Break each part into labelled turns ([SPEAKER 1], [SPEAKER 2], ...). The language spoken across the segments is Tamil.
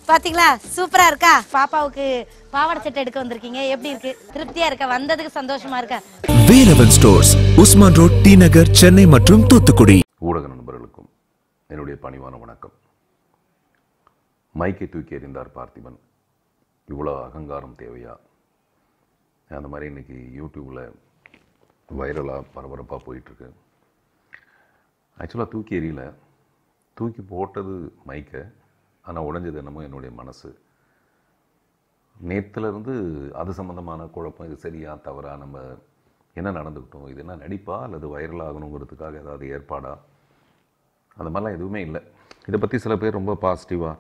[SPEAKER 1] பாத்தீங்களா சூப்பரா இருக்கா பாப்பாவுக்கு பாவாடை செட் எடுக்க வந்திருக்கீங்க எப்படி இருக்கு திருப்தியா இருக்கா வந்ததுக்கு சந்தோஷமா இருக்கா
[SPEAKER 2] Velavan stores Usman road T Nagar Chennai மற்றும் தூத்துக்குடி
[SPEAKER 3] ஊடக நண்பர்களுக்கும் என்னுடைய பணிவான வணக்கம் மைக்கை தூக்கி எறிந்தார் பார்த்திபன் இவ்வளோ அகங்காரம் தேவையா அந்த மாதிரி இன்னைக்கு யூடியூப்பில் வைரலாக பரபரப்பாக போயிட்டுருக்கு ஆக்சுவலாக தூக்கி எறியல தூக்கி போட்டது மைக்கை ஆனால் உடைஞ்சது என்னமோ என்னுடைய மனசு நேற்றுலேருந்து அது சம்மந்தமான குழப்பம் இது சரியா தவறா நம்ம என்ன நடந்துக்கிட்டோம் இது என்ன நடிப்பா அல்லது வைரல் ஆகணுங்கிறதுக்காக ஏதாவது ஏற்பாடா அந்த மாதிரிலாம் எதுவுமே இல்லை இதை பற்றி சில பேர் ரொம்ப பாசிட்டிவாக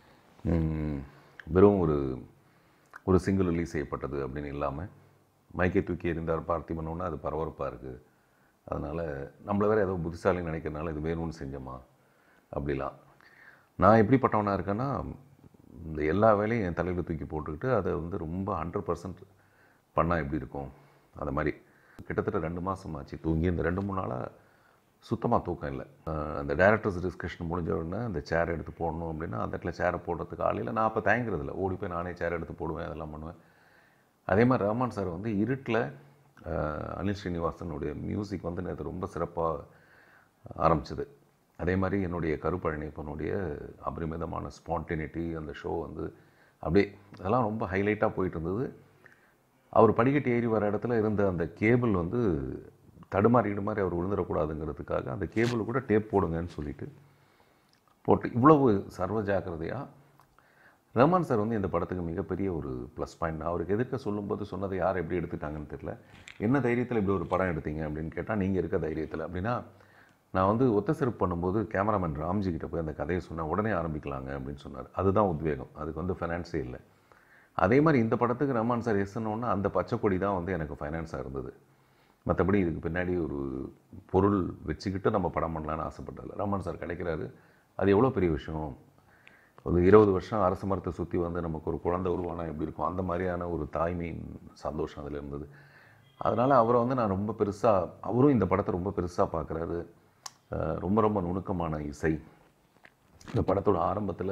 [SPEAKER 3] வெறும் ஒரு ஒரு சிங்கிள் ரிலீஸ் செய்யப்பட்டது அப்படின்னு இல்லாமல் மைக்கை தூக்கி எறிந்தார் பார்த்திபனோன்னா அது பரபரப்பாக இருக்குது அதனால் நம்மளை வேறு ஏதோ புத்திசாலின்னு நினைக்கிறனால இது வேணும்னு செஞ்சோமா அப்படிலாம் நான் எப்படிப்பட்டவனாக இருக்கேன்னா இந்த எல்லா வேலையும் என் தலையில் தூக்கி போட்டுக்கிட்டு அதை வந்து ரொம்ப ஹண்ட்ரட் பர்சன்ட் பண்ணால் எப்படி இருக்கும் அந்த மாதிரி கிட்டத்தட்ட ரெண்டு மாதம் ஆச்சு தூங்கி இந்த ரெண்டு மூணு நாளாக சுத்தமாக தூக்கம் இல்லை அஹ் அந்த டேரக்டர்ஸ் டிஸ்கஷன் முடிஞ்ச உடனே அந்த சேர் எடுத்து போடணும் அப்படின்னா அந்த இடத்துல சேரை போடுறதுக்கு ஆளில் நான் அப்போ தயங்குறது இல்லை ஓடி போய் நானே சேர் எடுத்து போடுவேன் அதெல்லாம் பண்ணுவேன் அதே மாதிரி ரஹ்மான் சார் வந்து இருட்டில் அஹ், அனில் ஸ்ரீனிவாசனுடைய மியூசிக் வந்து நேற்று ரொம்ப சிறப்பாக ஆரம்பிச்சது அதே மாதிரி என்னுடைய கருப்பழனிப்பனுடைய அபரிமிதமான ஸ்பான்டினிட்டி அந்த ஷோ வந்து அப்படியே அதெல்லாம் ரொம்ப ஹைலைட்டாக போயிட்டு இருந்தது அவர் படிக்கட்டு ஏறி வர இடத்துல இருந்த அந்த கேபிள் வந்து தடுமாறிடு மாதிரி அவர் விழுந்துடக்கூடாதுங்கிறதுக்காக அந்த கேபிள் கூட டேப் போடுங்கன்னு சொல்லிட்டு போட்டு இவ்வளவு சர்வ ஜாக்கிரதையாக ரஹ்மான் சார் வந்து இந்த படத்துக்கு மிகப்பெரிய ஒரு ப்ளஸ் பாயிண்ட் அவருக்கு எதிர்க்க சொல்லும்போது சொன்னதை யார் எப்படி எடுத்துட்டாங்கன்னு தெரியல என்ன தைரியத்தில் இப்படி ஒரு படம் எடுத்தீங்க அப்படின்னு கேட்டால் நீங்கள் இருக்க தைரியத்தில் அப்படின்னா நான் வந்து ஒத்த செருப்பு பண்ணும்போது கேமராமேன் ராம்ஜி கிட்ட போய் அந்த கதையை சொன்னேன் உடனே ஆரம்பிக்கலாங்க அப்படின்னு சொன்னார் அதுதான் உத்வேகம் அதுக்கு வந்து ஃபைனான்ஸே இல்லை அதே மாதிரி இந்த படத்துக்கு ரஹ்மான் சார் எஸ்ன்னொன்னா அந்த பச்சைக்கொடி தான் வந்து எனக்கு ஃபைனான்ஸாக இருந்தது மற்றபடி இதுக்கு பின்னாடி ஒரு பொருள் வச்சுக்கிட்டு நம்ம படம் பண்ணலான்னு ஆசைப்பட்டதில்ல ரஹ்மான் சார் கிடைக்கிறாரு அது எவ்வளோ பெரிய விஷயம் ஒரு இருபது வருஷம் அரசு மரத்தை சுற்றி வந்து நமக்கு ஒரு குழந்தை உருவானா எப்படி இருக்கும் அந்த மாதிரியான ஒரு தாய்மையின் சந்தோஷம் அதில் இருந்தது அதனால் அவரை வந்து நான் ரொம்ப பெருசாக அவரும் இந்த படத்தை ரொம்ப பெருசாக பார்க்குறாரு ரொம்ப ரொம்ப நுணுக்கமான இசை இந்த படத்தோட ஆரம்பத்தில்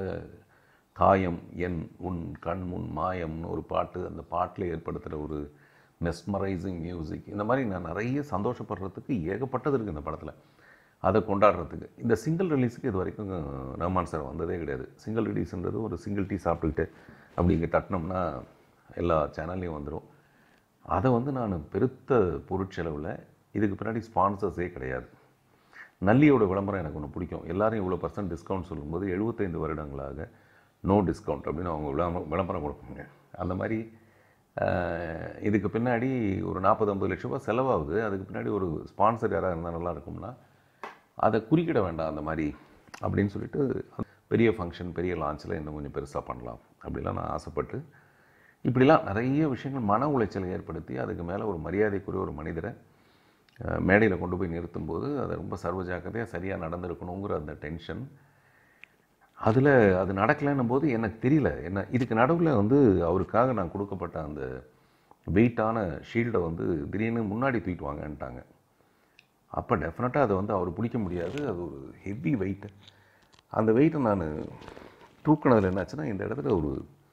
[SPEAKER 3] காயம் என் உன் கண் முன் மாயம்னு ஒரு பாட்டு அந்த பாட்டில் ஏற்படுத்துகிற ஒரு மெஸ்மரைசிங் மியூசிக் இந்த மாதிரி நான் நிறைய சந்தோஷப்படுறதுக்கு ஏகப்பட்டது இருக்குது இந்த படத்தில் அதை கொண்டாடுறதுக்கு இந்த சிங்கிள் ரிலீஸுக்கு இது வரைக்கும் ரஹ்மான் சார் வந்ததே கிடையாது சிங்கிள் ரிலீஸ்ன்றது ஒரு சிங்கிள் டீ சாப்பிட்டுக்கிட்டு அப்படி இங்கே தட்டினோம்னா எல்லா சேனல்லையும் வந்துடும் அதை வந்து நான் பெருத்த பொருட்செலவில் இதுக்கு பின்னாடி ஸ்பான்சர்ஸே கிடையாது நல்லியோட விளம்பரம் எனக்கு ஒன்று பிடிக்கும் எல்லாரும் இவ்வளோ பர்சன்ட் டிஸ்கவுண்ட் சொல்லும்போது எழுபத்தைந்து வருடங்களாக நோ டிஸ்கவுண்ட் அப்படின்னு அவங்க விளம்பரம் விளம்பரம் கொடுப்பாங்க அந்த மாதிரி ஆஹ், இதுக்கு பின்னாடி ஒரு நாற்பது ஐம்பது லட்ச ரூபாய் செலவாகுது அதுக்கு பின்னாடி ஒரு ஸ்பான்சர் யாராக இருந்தால் நல்லா இருக்கும்னா அதை குறுக்கிட வேண்டாம் அந்த மாதிரி அப்படின்னு சொல்லிட்டு பெரிய ஃபங்க்ஷன் பெரிய லான்ச்சில் இன்னும் கொஞ்சம் பெருசாக பண்ணலாம் அப்படிலாம் நான் ஆசைப்பட்டு இப்படிலாம் நிறைய விஷயங்கள் மன உளைச்சலை ஏற்படுத்தி அதுக்கு மேலே ஒரு மரியாதைக்குரிய ஒரு மனிதரை மேடையில் கொண்டு போய் நிறுத்தும்போது அதை ரொம்ப சர்வ ஜாக்கிரதையாக சரியாக நடந்திருக்கணுங்கிற அந்த டென்ஷன் அதில் அது நடக்கலைன்னும் போது எனக்கு தெரியல என்ன இதுக்கு நடுவில் வந்து அவருக்காக நான் கொடுக்கப்பட்ட அந்த வெயிட்டான ஷீல்டை வந்து திடீர்னு முன்னாடி தூக்கிட்டு வாங்கன்ட்டாங்க அப்போ டெஃபினட்டாக அதை வந்து அவர் பிடிக்க முடியாது அது ஒரு ஹெவி வெயிட்டு அந்த வெயிட்டை நான் தூக்குனதில் என்னாச்சுன்னா இந்த இடத்துல ஒரு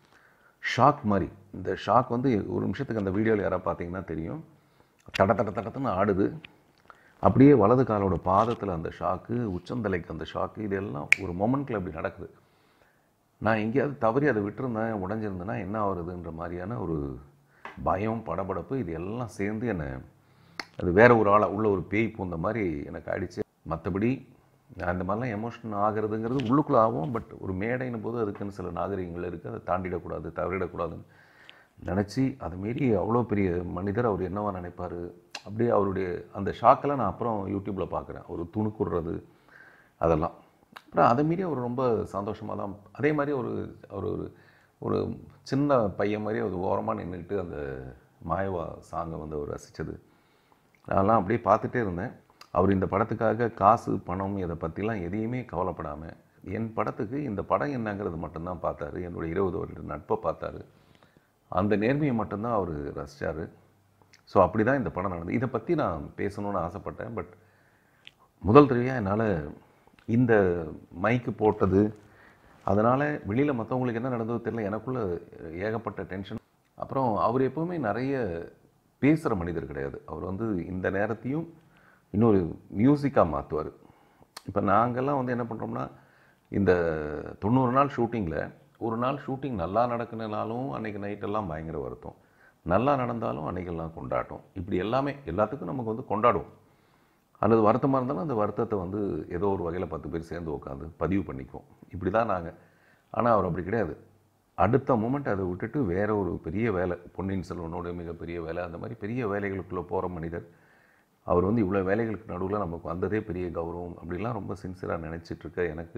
[SPEAKER 3] ஷாக் மாதிரி இந்த ஷாக் வந்து ஒரு நிமிஷத்துக்கு அந்த வீடியோவில் யாராவது பார்த்தீங்கன்னா தெரியும் தட தட தடத்துன்னு ஆடுது அப்படியே வலது காலோட பாதத்தில் அந்த ஷாக்கு உச்சந்தலைக்கு அந்த ஷாக்கு இதெல்லாம் ஒரு மொமெண்ட்டில் அப்படி நடக்குது நான் எங்கேயாவது தவறி அதை விட்டுருந்தேன் உடஞ்சிருந்தேன்னா என்ன ஆகுறதுன்ற மாதிரியான ஒரு பயம் படபடப்பு இது எல்லாம் சேர்ந்து என்னை அது வேற ஒரு ஆளாக உள்ள ஒரு பேய் பூந்த மாதிரி எனக்கு ஆயிடுச்சு மற்றபடி நான் இந்த மாதிரிலாம் எமோஷன் ஆகிறதுங்கிறது உள்ளுக்குள்ளே ஆகும் பட் ஒரு மேடைன்னும் போது அதுக்குன்னு சில நாகரிகங்கள் இருக்குது அதை தாண்டிடக்கூடாது தவறிடக்கூடாதுன்னு நினச்சி அதை மீறி அவ்வளோ பெரிய மனிதர் அவர் என்னவா நினைப்பார் அப்படியே அவருடைய அந்த ஷாக்கெல்லாம் நான் அப்புறம் யூடியூப்பில் பார்க்குறேன் ஒரு துணுக்குடுறது அதெல்லாம் அப்புறம் அதை மீறி அவர் ரொம்ப சந்தோஷமாக தான் அதே மாதிரி ஒரு அவர் ஒரு ஒரு சின்ன பையன் மாதிரி ஒரு ஓரமாக நின்றுக்கிட்டு அந்த மாயவா சாங்கை வந்து அவர் ரசித்தது அதெல்லாம் அப்படியே பார்த்துட்டே இருந்தேன் அவர் இந்த படத்துக்காக காசு பணம் இதை பற்றிலாம் எதையுமே கவலைப்படாமல் என் படத்துக்கு இந்த படம் என்னங்கிறது மட்டும்தான் பார்த்தாரு என்னுடைய இருபது வருட நட்பை பார்த்தாரு அந்த நேர்மையை மட்டும்தான் அவர் ரசித்தார் ஸோ அப்படி தான் இந்த படம் நடந்தது இதை பற்றி நான் பேசணும்னு ஆசைப்பட்டேன் பட் முதல் தடவையாக என்னால் இந்த மைக்கு போட்டது அதனால் வெளியில் மற்றவங்களுக்கு என்ன நடந்ததோ தெரியல எனக்குள்ள ஏகப்பட்ட டென்ஷன் அப்புறம் அவர் எப்போவுமே நிறைய பேசுகிற மனிதர் கிடையாது அவர் வந்து இந்த நேரத்தையும் இன்னொரு மியூசிக்காக மாற்றுவார் இப்போ நாங்கள்லாம் வந்து என்ன பண்ணுறோம்னா இந்த தொண்ணூறு நாள் ஷூட்டிங்கில் ஒரு நாள் ஷூட்டிங் நல்லா நடக்குனாலும் அன்றைக்கி நைட்டெல்லாம் பயங்கர வருத்தம் நல்லா நடந்தாலும் அன்றைக்கெல்லாம் கொண்டாட்டம் இப்படி எல்லாமே எல்லாத்துக்கும் நமக்கு வந்து கொண்டாடுவோம் அல்லது வருத்தமாக இருந்தாலும் அந்த வருத்தத்தை வந்து ஏதோ ஒரு வகையில் பத்து பேர் சேர்ந்து உட்காந்து பதிவு பண்ணிக்குவோம் இப்படி தான் நாங்கள் ஆனால் அவர் அப்படி கிடையாது அடுத்த மூமெண்ட் அதை விட்டுட்டு வேற ஒரு பெரிய வேலை பொன்னியின் செல்வனோட மிகப்பெரிய வேலை அந்த மாதிரி பெரிய வேலைகளுக்குள்ளே போகிற மனிதர் அவர் வந்து இவ்வளோ வேலைகளுக்கு நடுவில் நமக்கு வந்ததே பெரிய கௌரவம் அப்படிலாம் ரொம்ப சின்சியராக நினச்சிட்டு இருக்க எனக்கு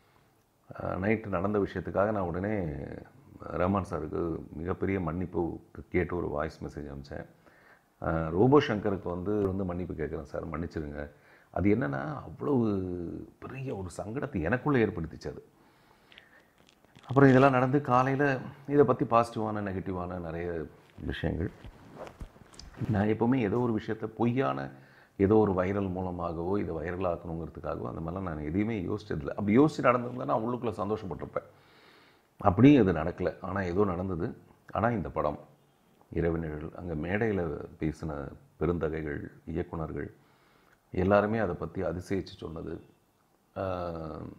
[SPEAKER 3] நைட்டு நடந்த விஷயத்துக்காக நான் உடனே ரஹ்மான் சாருக்கு மிகப்பெரிய மன்னிப்பு கேட்டு ஒரு வாய்ஸ் மெசேஜ் அனுப்பிச்சேன் அஹ் ரோபோ சங்கருக்கு வந்து வந்து மன்னிப்பு கேட்குறேன் சார் மன்னிச்சிடுங்க அது என்னன்னா அவ்வளவு பெரிய ஒரு சங்கடத்தை எனக்குள்ளே ஏற்படுத்திச்சு அது அப்புறம் இதெல்லாம் நடந்து காலையில் இதை பற்றி பாசிட்டிவான நெகட்டிவான நிறைய விஷயங்கள் நான் எப்போவுமே ஏதோ ஒரு விஷயத்த பொய்யான ஏதோ ஒரு வைரல் மூலமாகவோ இதை வைரல் ஆக்கணுங்கிறதுக்காகவோ அந்த மாதிரிலாம் நான் எதையுமே யோசிச்சதில்லை அப்படி யோசிச்சு நடந்திருந்தா நான் உள்ளுக்குள்ளே சந்தோஷப்பட்டிருப்பேன் அப்படியும் இது நடக்கலை ஆனால் ஏதோ நடந்தது ஆனால் இந்த படம் இரவினர்கள் அங்கே மேடையில் பேசின பெருந்தகைகள் இயக்குனர்கள் எல்லாருமே அதை பற்றி அதிசயிச்சு சொன்னது ஆஹ்,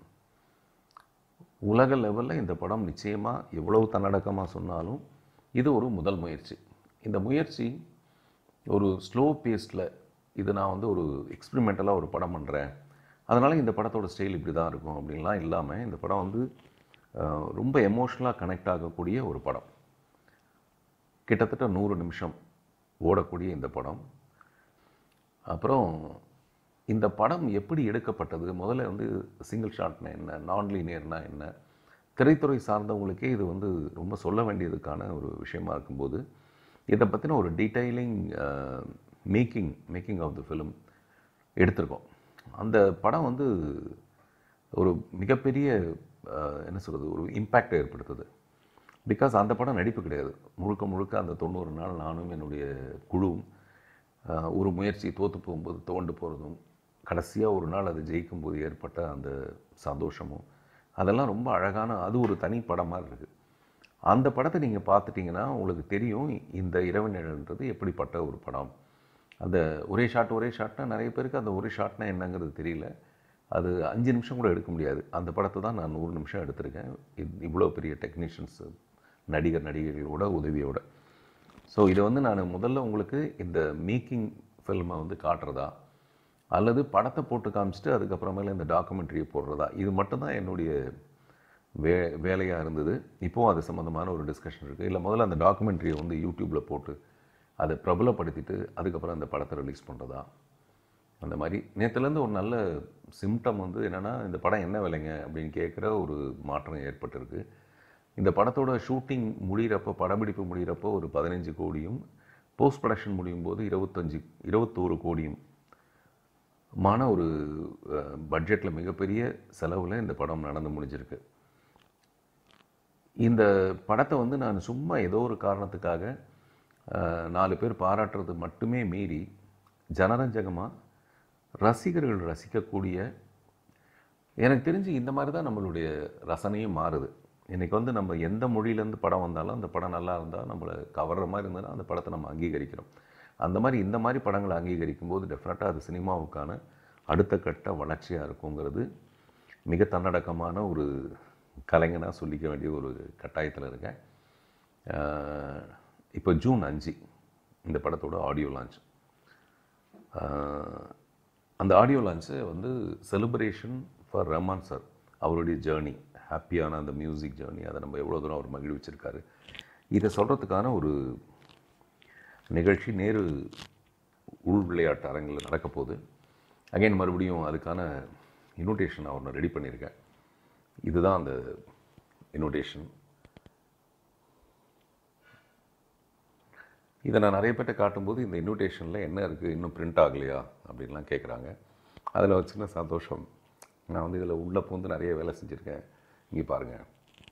[SPEAKER 3] உலக லெவலில் இந்த படம் நிச்சயமாக எவ்வளவு தன்னடக்கமாக சொன்னாலும் இது ஒரு முதல் முயற்சி இந்த முயற்சி ஒரு ஸ்லோ பேஸ்டில் இது நான் வந்து ஒரு எக்ஸ்பிரிமெண்டலாக ஒரு படம் பண்ணுறேன் அதனால் இந்த படத்தோட ஸ்டைல் இப்படி தான் இருக்கும் அப்படின்லாம் இல்லாமல் இந்த படம் வந்து ஆஹ், ரொம்ப எமோஷ்னலாக கனெக்ட் ஆகக்கூடிய ஒரு படம் கிட்டத்தட்ட நூறு நிமிஷம் ஓடக்கூடிய இந்த படம் அப்புறம் இந்த படம் எப்படி எடுக்கப்பட்டது முதல்ல வந்து சிங்கிள் ஷாட்னா என்ன நான் லீனியர்னா என்ன திரைத்துறை சார்ந்தவங்களுக்கே இது வந்து ரொம்ப சொல்ல வேண்டியதுக்கான ஒரு விஷயமா இருக்கும்போது இதை பற்றின ஒரு detailing making making of the film எடுத்திருக்கோம் அந்த படம் வந்து ஒரு மிகப்பெரிய அஹ், என்ன சொல்கிறது ஒரு இம்பேக்டை ஏற்படுத்துது பிகாஸ் அந்த படம் நடிப்பு கிடையாது முழுக்க முழுக்க அந்த தொண்ணூறு நாள் நானும் என்னுடைய குழுவும் ஆஹ், ஒரு முயற்சி தோற்று போகும்போது துவண்டு போகிறதும் கடைசியாக ஒரு நாள் அது ஜெயிக்கும்போது ஏற்பட்ட அந்த சந்தோஷமும் அதெல்லாம் ரொம்ப அழகான அது ஒரு தனி படமாக இருக்குது அந்த படத்தை நீங்கள் பார்த்துட்டிங்கன்னா உங்களுக்கு தெரியும் இந்த இரவு நிழல்ன்றது எப்படிப்பட்ட ஒரு படம் அந்த ஒரே ஷாட் ஒரே ஷாட்னா நிறைய பேருக்கு அந்த ஒரு ஷாட்னா என்னங்கிறது தெரியல அது அஞ்சு நிமிஷம் கூட எடுக்க முடியாது அந்த படத்தை தான் நான் நூறு நிமிஷம் எடுத்திருக்கேன் இ- இவ்வளோ பெரிய டெக்னீஷியன்ஸ் நடிகர் நடிகைகளோட உதவியோட ஸோ இதை வந்து நான் முதல்ல உங்களுக்கு இந்த மேக்கிங் ஃபில்மை வந்து காட்டுறதா அல்லது படத்தை போட்டு காமிச்சிட்டு அதுக்கப்புறமேல இந்த டாக்குமெண்ட்ரியை போடுறதா இது மட்டும்தான் என்னுடைய வே வேலையாக இருந்தது இப்போவும் அது சம்மந்தமான ஒரு டிஸ்கஷன் இருக்குது இல்லை முதல்ல அந்த டாக்குமெண்ட்ரியை வந்து யூடியூப்பில் போட்டு அதை பிரபலப்படுத்திட்டு அதுக்கப்புறம் அந்த படத்தை ரிலீஸ் பண்ணுறதா அந்த மாதிரி நேற்றுலேருந்து ஒரு நல்ல சிம்டம் வந்து என்னென்னா இந்த படம் என்ன விலைங்க அப்படின்னு கேட்குற ஒரு மாற்றம் ஏற்பட்டிருக்கு இந்த படத்தோட ஷூட்டிங் முடிகிறப்போ படப்பிடிப்பு முடிகிறப்போ ஒரு பதினஞ்சு கோடியும் போஸ்ட் ப்ரொடக்ஷன் முடியும் போது இருபத்தஞ்சி இருபத்தோரு கோடியும் மான ஒரு பட்ஜெட்டில் மிகப்பெரிய செலவில் இந்த படம் நடந்து முடிஞ்சிருக்கு இந்த படத்தை வந்து நான் சும்மா ஏதோ ஒரு காரணத்துக்காக அஹ், நாலு பேர் பாராட்டுறது மட்டுமே மீறி ஜனரஞ்சகமாக ரசிகர்கள் ரசிக்கக்கூடிய எனக்கு தெரிஞ்சு இந்த மாதிரி தான் நம்மளுடைய ரசனையும் மாறுது இன்றைக்கி வந்து நம்ம எந்த மொழியிலேருந்து படம் வந்தாலும் அந்த படம் நல்லா இருந்தால் நம்மளை கவர்ற மாதிரி இருந்ததுன்னா அந்த படத்தை நம்ம அங்கீகரிக்கிறோம் அந்த மாதிரி இந்த மாதிரி படங்களை அங்கீகரிக்கும் போது டெஃபினட்டாக அது சினிமாவுக்கான அடுத்த கட்ட வளர்ச்சியாக இருக்குங்கிறது மிக தன்னடக்கமான ஒரு கலைஞனாக சொல்லிக்க வேண்டிய ஒரு கட்டாயத்தில் இருக்கேன் ஆஹ் இப்போ ஜூன் அஞ்சு இந்த படத்தோட ஆடியோ லான்ச் அந்த ஆடியோ லான்ச்சு வந்து செலிப்ரேஷன் ஃபார் ரஹ்மான் சார் அவருடைய ஜேர்னி ஹாப்பியான அந்த மியூசிக் ஜேர்னி அதை நம்ம எவ்வளோ தூரம் அவர் மகிழ்விச்சிருக்காரு இதை சொல்கிறதுக்கான ஒரு நிகழ்ச்சி நேரு உள் விளையாட்டு அரங்கில் நடக்க போகுது அகைன் மறுபடியும் அதுக்கான இன்விடேஷன் நான் ஒன்று ரெடி பண்ணியிருக்கேன் இதுதான் அந்த இன்விடேஷன் இதை நான் நிறைய பேர்ட்ட காட்டும்போது இந்த இன்விடேஷனில் என்ன இருக்குது இன்னும் பிரிண்ட் ஆகலையா அப்படின்லாம் கேட்குறாங்க அதில் ஒரு சின்ன சந்தோஷம் நான் வந்து இதில் உள்ள பூந்து நிறைய வேலை செஞ்சுருக்கேன் இங்கே பாருங்கள்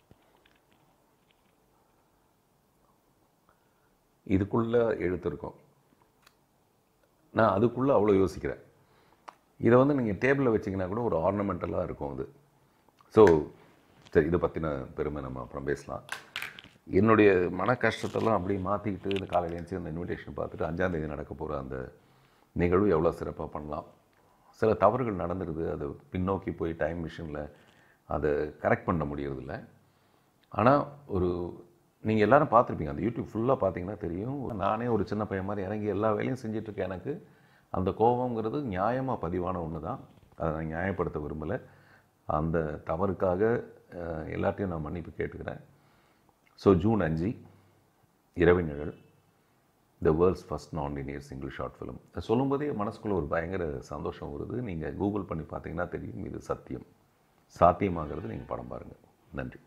[SPEAKER 3] இதுக்குள்ளே எழுத்து இருக்கும் நான் அதுக்குள்ளே அவ்வளோ யோசிக்கிறேன் இதை வந்து நீங்கள் டேபிளில் வச்சிங்கன்னா கூட ஒரு ஆர்னமெண்டலாக இருக்கும் அது ஸோ சரி இதை பற்றின பெருமை நம்ம அப்புறம் பேசலாம் என்னுடைய மன கஷ்டத்தெல்லாம் அப்படியே மாற்றிக்கிட்டு இந்த காலையில் எழுந்துச்சு அந்த இன்விடேஷன் பார்த்துட்டு அஞ்சாந்தேதி நடக்க போகிற அந்த நிகழ்வு எவ்வளோ சிறப்பாக பண்ணலாம் சில தவறுகள் நடந்துடுது அது பின்னோக்கி போய் டைம் மிஷினில் அதை கரெக்ட் பண்ண முடியறதில்ல ஆனால் ஒரு நீங்கள் எல்லாரும் பார்த்துருப்பீங்க அந்த யூடியூப் ஃபுல்லாக பார்த்தீங்கன்னா தெரியும் நானே ஒரு சின்ன பையன் மாதிரி இறங்கி எல்லா வேலையும் செஞ்சுட்டு இருக்கேன் எனக்கு அந்த கோபங்கிறது நியாயமாக பதிவான ஒன்று தான் அதை நான் நியாயப்படுத்த விரும்பலை அந்த தவறுக்காக அஹ், எல்லார்ட்டையும் நான் மன்னிப்பு கேட்டுக்கிறேன் ஸோ ஜூன் அஞ்சு இரவு நிழல் the world's first non linear single short film சொல்லும்போதே மனசுக்குள்ளே ஒரு பயங்கர சந்தோஷம் வருது நீங்கள் கூகுள் பண்ணி பார்த்தீங்கன்னா தெரியும் இது சத்தியம் சாத்தியமாகிறது நீங்கள் படம் பாருங்கள் நன்றி